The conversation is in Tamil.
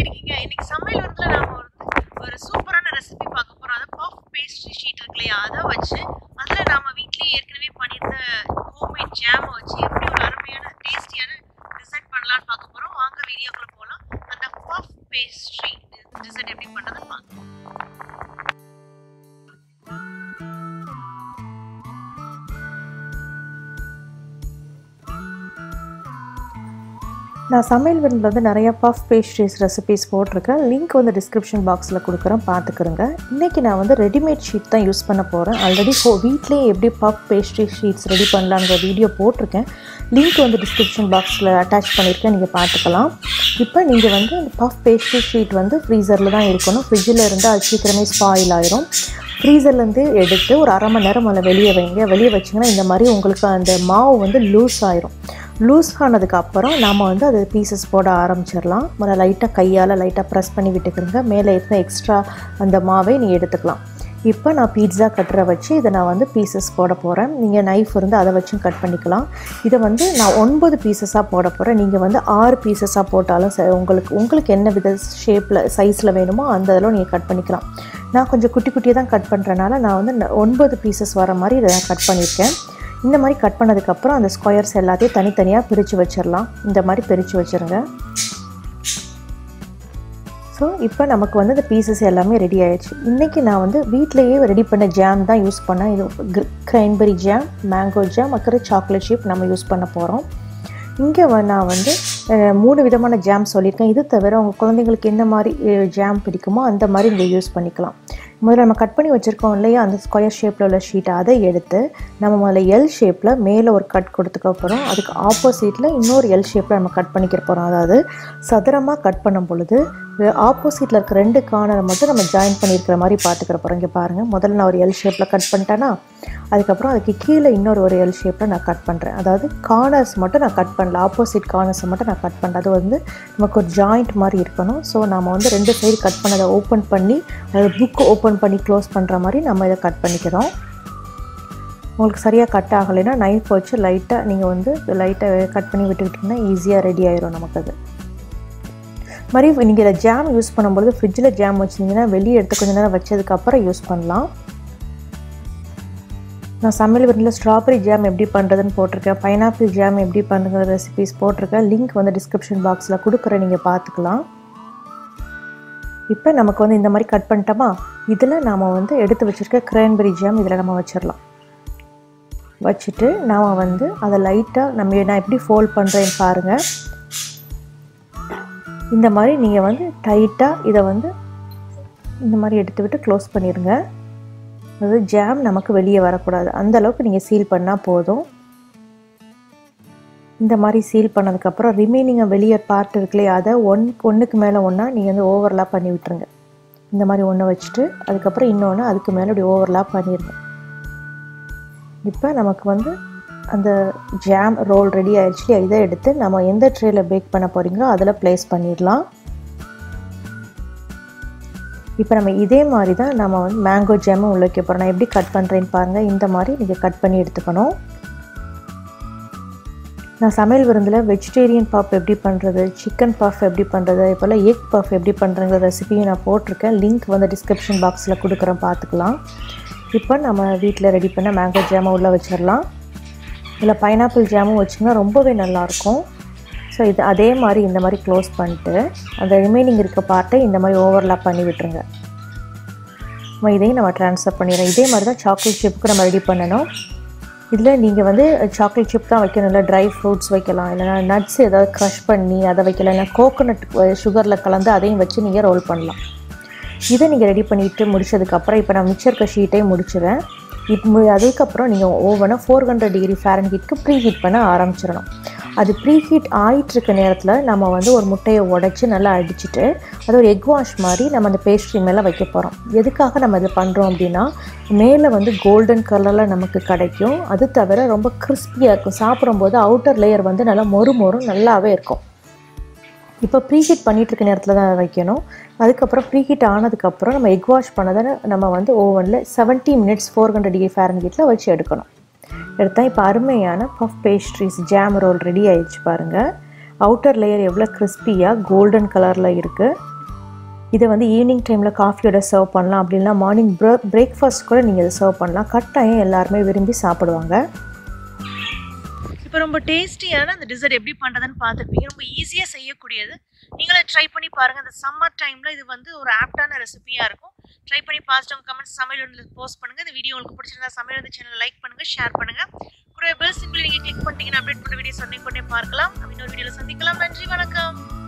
இருக்கீங்க இன்னைக்கு சமையல் வரதுல நாம வந்து ஒரு சூப்பரான ரெசிபி பார்க்க போறோம் அது பஃப் பேஸ்ட்ரி ஷீட் இருக்கு இல்லையா அதை வச்சு அதுல நாம வீட்லயே ஏற்கனவே பண்ணியிருந்த ஹோம்மேட் ஜாமை வச்சு எப்படி ஒரு அருமையான டேஸ்டியான டிசர்ட் பண்ணலாம்னு பார்க்க போறோம் வாங்க வீடியோக்குள்ள போகலாம் அந்த பஃப் பேஸ்ட்ரி டிசர்ட் எப்படி பண்ணதை பார்க்கலாம் நான் சமையல் விருந்தில் வந்து நிறைய பஃப் பேஸ்ட்ரிஸ் ரெசிபிஸ் போட்டிருக்கேன் லிங்க் வந்து டிஸ்கிரிப்ஷன் பாக்ஸில் கொடுக்குறேன் பார்த்துக்கிறேங்க இன்றைக்கி நான் வந்து ரெடிமேட் ஷீட் தான் யூஸ் பண்ண போகிறேன் ஆல்ரெடி ஃபோ வீட்லேயே எப்படி பஃப் பேஸ்ட்ரி ஷீட்ஸ் ரெடி பண்ணலாங்கிற வீடியோ போட்டிருக்கேன் லிங்க் வந்து டிஸ்கிரிப்ஷன் பாக்ஸில் அட்டாச் பண்ணியிருக்கேன் நீங்கள் பார்த்துக்கலாம் இப்போ நீங்கள் வந்து பஃப் பேஸ்ட்ரி ஷீட் வந்து ஃப்ரீசரில் தான் இருக்கணும் ஃப்ரிட்ஜில் இருந்தால் அது சீக்கிரமே ஸ்பாயில் ஆயிரும் ஃப்ரீசர்லேருந்து எடுத்து ஒரு அரை மணி நேரம் அதில் வெளியே வைங்க வெளியே வச்சிங்கன்னா இந்த மாதிரி உங்களுக்கு அந்த மாவு வந்து லூஸ் ஆயிரும் லூஸ் ஆனதுக்கு அப்புறம் நாம் வந்து அது பீசஸ் போட ஆரம்பிச்சிடலாம் முதல்ல லைட்டாக கையால் லைட்டாக ப்ரெஸ் பண்ணி விட்டுக்கிறங்க மேலே இருக்க எக்ஸ்ட்ரா அந்த மாவை நீ எடுத்துக்கலாம் இப்போ நான் பீட்ஸா கட்டரை வச்சு இதை நான் வந்து பீசஸ் போட போகிறேன் நீங்கள் நைஃப் இருந்து அதை வச்சும் கட் பண்ணிக்கலாம் இதை வந்து நான் ஒன்பது பீசஸாக போட போகிறேன் நீங்கள் வந்து ஆறு பீசஸாக போட்டாலும் ச உங்களுக்கு உங்களுக்கு என்ன வித ஷேப்பில் சைஸில் வேணுமோ அந்த இதில் நீங்கள் கட் பண்ணிக்கலாம் நான் கொஞ்சம் குட்டி குட்டியாக தான் கட் பண்ணுறனால நான் வந்து ந- ஒன்பது பீசஸ் வர மாதிரி இதை நான் கட் பண்ணியிருக்கேன் இந்த மாதிரி கட் பண்ணதுக்கப்புறம் அந்த ஸ்கொயர்ஸ் எல்லாத்தையும் தனித்தனியாக பிரித்து வச்சிடலாம் இந்த மாதிரி பிரித்து வச்சுருங்க ஸோ இப்போ நமக்கு வந்து இந்த பீசஸ் எல்லாமே ரெடி ஆயிடுச்சு இன்றைக்கி நான் வந்து வீட்டிலேயே ரெடி பண்ண ஜாம் தான் யூஸ் பண்ணேன் இது கிரைன்பெரி ஜாம் மேங்கோ ஜாம் அப்புறம் சாக்லேட் ஷீப் நம்ம யூஸ் பண்ண போகிறோம் இங்கே நான் வந்து அஹ், மூணு விதமான ஜாம் சொல்லியிருக்கேன் இது தவிர உங்கள் குழந்தைங்களுக்கு என்ன மாதிரி ஜாம் பிடிக்குமோ அந்த மாதிரி நீங்கள் யூஸ் பண்ணிக்கலாம் முதல்ல நம்ம கட் பண்ணி வச்சுருக்கோம் இல்லையா அந்த ஸ்கொயர் ஷேப்பில் உள்ள ஷீட்டை அதை எடுத்து நம்ம முதல்ல எல் ஷேப்பில் மேலே ஒரு கட் கொடுத்துக்க போகிறோம் அதுக்கு ஆப்போசிட்டில் இன்னொரு எல் ஷேப்பில் நம்ம கட் பண்ணிக்க போகிறோம் அதாவது சதுரமாக கட் பண்ணும் பொழுது ஆப்போசிட்டில் இருக்க ரெண்டு கார்னரை மட்டும் நம்ம ஜாயின் பண்ணியிருக்கிற மாதிரி பார்த்துக்கிற போகிறோம் இங்கே பாருங்கள் முதல்ல நான் ஒரு எல் ஷேப்பில் கட் பண்ணிட்டேன்னா அதுக்கப்புறம் அதுக்கு கீழே இன்னொரு ஒரு எல் ஷேப்பில் நான் கட் பண்ணுறேன் அதாவது கார்னர்ஸ் மட்டும் நான் கட் பண்ணல ஆப்போசிட் கார்னர்ஸை மட்டும் நான் கட் பண்ணல அது வந்து நமக்கு ஒரு ஜாயிண்ட் மாதிரி இருக்கணும் ஸோ நம்ம வந்து ரெண்டு சைடு கட் பண்ணதை ஓப்பன் பண்ணி அது புக்கு ஓப்பன் பண்ணி க்ளோஸ் பண்ணுற மாதிரி நம்ம இதை கட் பண்ணிக்கிறோம் உங்களுக்கு சரியாக கட் ஆகலைன்னா நைஃப் வச்சு லைட்டாக நீங்கள் வந்து லைட்டாக கட் பண்ணி விட்டுக்கிட்டிங்கன்னா ஈஸியாக ரெடி ஆயிரும் நமக்கு அது மாதிரி நீங்கள் இதை ஜாம் யூஸ் பண்ணும்போது ஃப்ரிட்ஜில் ஜாம் வச்சிருந்தீங்கன்னா வெளியே எடுத்து கொஞ்ச நேரம் வச்சதுக்கப்புறம் யூஸ் பண்ணலாம் நான் சமையல் வீட்டில் ஸ்ட்ராபெரி ஜாம் எப்படி பண்ணுறதுன்னு போட்டிருக்கேன் பைனாப்பிள் ஜாம் எப்படி பண்ணுற ரெசிபிஸ் போட்டிருக்கேன் லிங்க் வந்து டிஸ்கிரிப்ஷன் பாக்ஸில் கொடுக்குறேன் நீங்கள் பார்த்துக்கலாம் இப்போ நமக்கு வந்து இந்த மாதிரி கட் பண்ணிட்டோமா இதில் நாம் வந்து எடுத்து வச்சுருக்க கிரேன்பெரி ஜாம் இதில் நம்ம வச்சிடலாம் வச்சுட்டு நாம் வந்து அதை லைட்டாக நம்ம நான் எப்படி ஃபோல்ட் பண்ணுறேன்னு பாருங்கள் இந்த மாதிரி நீங்கள் வந்து டைட்டாக இதை வந்து இந்த மாதிரி எடுத்து விட்டு க்ளோஸ் பண்ணிடுங்க அதாவது ஜாம் நமக்கு வெளியே வரக்கூடாது அந்த அளவுக்கு நீங்கள் சீல் பண்ணால் போதும் இந்த மாதிரி சீல் பண்ணதுக்கப்புறம் ரிமைனிங் வெளியே பார்ட் இருக்குல்லையே அதை ஒன் ஒன்றுக்கு மேலே ஒன்றா நீங்கள் வந்து ஓவர்லாப் பண்ணி விட்டுருங்க இந்த மாதிரி ஒன்று வச்சுட்டு அதுக்கப்புறம் இன்னொன்று அதுக்கு மேலே இப்படி ஓவர்லாப் பண்ணிடுங்க இப்போ நமக்கு வந்து அந்த ஜாம் ரோல் ரெடி ஆயிடுச்சு இதை எடுத்து நம்ம எந்த ட்ரேயில் பேக் பண்ண போகிறீங்களோ அதில் ப்ளேஸ் பண்ணிடலாம் இப்போ நம்ம இதே மாதிரி தான் நம்ம வந்து மேங்கோ ஜாமும் உள்ள வைக்க போகிறோம் நான் எப்படி கட் பண்ணுறேன்னு பாருங்கள் இந்த மாதிரி நீங்கள் கட் பண்ணி எடுத்துக்கணும் நான் சமையல் விருந்தில் வெஜிடேரியன் பஃப் எப்படி பண்ணுறது சிக்கன் பஃப் எப்படி பண்ணுறது இப்போல்லாம் எக் பஃப் எப்படி பண்ணுறங்கிற ரெசிபியும் நான் போட்டிருக்கேன் லிங்க் வந்து டிஸ்கிரிப்ஷன் பாக்ஸில் கொடுக்குறேன் பார்த்துக்கலாம் இப்போ நம்ம வீட்டில் ரெடி பண்ண மேங்கோ ஜாமை உள்ளே வச்சிடலாம் இதில் பைனாப்பிள் ஜாமும் வச்சிங்கன்னா ரொம்பவே நல்லாயிருக்கும் ஸோ இது அதே மாதிரி இந்த மாதிரி க்ளோஸ் பண்ணிட்டு அந்த ரிமைனிங் இருக்க பார்ட்டை இந்த மாதிரி ஓவர்லாப் பண்ணி விட்டுருங்க நம்ம இதையும் நம்ம ட்ரான்ஸ்ஃபர் பண்ணிடுறோம் இதே மாதிரி தான் சாக்லேட் சிப்புக்கு நம்ம ரெடி பண்ணணும் இதில் நீங்கள் வந்து சாக்லேட் சிப் தான் வைக்கணும் இல்லை ட்ரை ஃப்ரூட்ஸ் வைக்கலாம் இல்லைனா நட்ஸ் ஏதாவது க்ரஷ் பண்ணி அதை வைக்கலாம் இல்லை கோகோனட் சுகரில் கலந்து அதையும் வச்சு நீங்கள் ரோல் பண்ணலாம் இதை நீங்கள் ரெடி பண்ணிட்டு முடிச்சதுக்கப்புறம் இப்போ நான் மிச்சம் இருக்க ஷீட்டையும் முடிச்சிடுறேன் இப்போ அதுக்கப்புறம் நீங்கள் ஓவனை ஃபோர் ஹண்ட்ரட் டிகிரி ஃபேரன் ஹீட்க்கு ப்ரீ ஹீட் பண்ண ஆரம்பிச்சிடணும் அது ப்ரீ ஹீட் ஆகிட்டு இருக்க நேரத்தில் நம்ம வந்து ஒரு முட்டையை உடைச்சி நல்லா அடிச்சுட்டு அது ஒரு எக் வாஷ் மாதிரி நம்ம அந்த பேஸ்ட்ரி மேலே வைக்க போகிறோம் எதுக்காக நம்ம இது பண்ணுறோம் அப்படின்னா மேலே வந்து கோல்டன் கலரில் நமக்கு கிடைக்கும் அது தவிர ரொம்ப கிறிஸ்பியாக இருக்கும் சாப்பிடும்போது அவுட்டர் லேயர் வந்து நல்லா மொறு மொறும் நல்லாவே இருக்கும் இப்போ ப்ரீஹீட் பண்ணிட்டு இருக்க நேரத்தில் தான் வைக்கணும் அதுக்கப்புறம் ப்ரீஹீட் ஆனதுக்கப்புறம் நம்ம எக் வாஷ் பண்ணதை நம்ம வந்து ஓவனில் 70 மினிட்ஸ் ஃபோர் ஹண்ட்ரட் டிகிரி ஃபேரன்ஹீட்டில் வச்சு எடுக்கணும் எடுத்தால் இப்போ அருமையான puff pastries jam roll ready ஆயிடுச்சு பாருங்கள் அவுட்டர் லேயர் எவ்வளோ கிறிஸ்பியாக கோல்டன் கலரில் இருக்குது இதை வந்து ஈவினிங் டைமில் காஃபியோட சர்வ் பண்ணலாம் அப்படின்னா மார்னிங் ப்ரே பிரேக்ஃபாஸ்ட் கூட நீங்கள் இதை சர்வ் பண்ணலாம் கட்டாயம் எல்லாருமே விரும்பி சாப்பிடுவாங்க இப்போ ரொம்ப டேஸ்டியான அந்த டிசர்ட் எப்படி பண்ணுறதுன்னு பார்த்துருப்பீங்க ரொம்ப ஈஸியாக செய்யக்கூடியது நீங்களே ட்ரை பண்ணி பாருங்கள் அந்த சம்மர் டைமில் இது வந்து ஒரு ஆப்டான ரெசிபியாக இருக்கும் ட்ரை பண்ணி பார்த்துட்டு உங்கள் கமெண்ட்ஸ் சமையல் வந்து போஸ்ட் பண்ணுங்கள் இந்த வீடியோ உங்களுக்கு பிடிச்சிருந்தா சமையல் வந்து சேனல் லைக் பண்ணுங்கள் ஷேர் பண்ணுங்கள் கூட பெல் சிம்பிள் நீங்கள் கிளிக் பண்ணிட்டீங்கன்னா அப்டேட் பண்ண வீடியோஸ் வந்து கொண்டே பார்க்கலாம் இன்னொரு வீடியோவில் சந்திக்கலாம் நன்றி வணக்கம்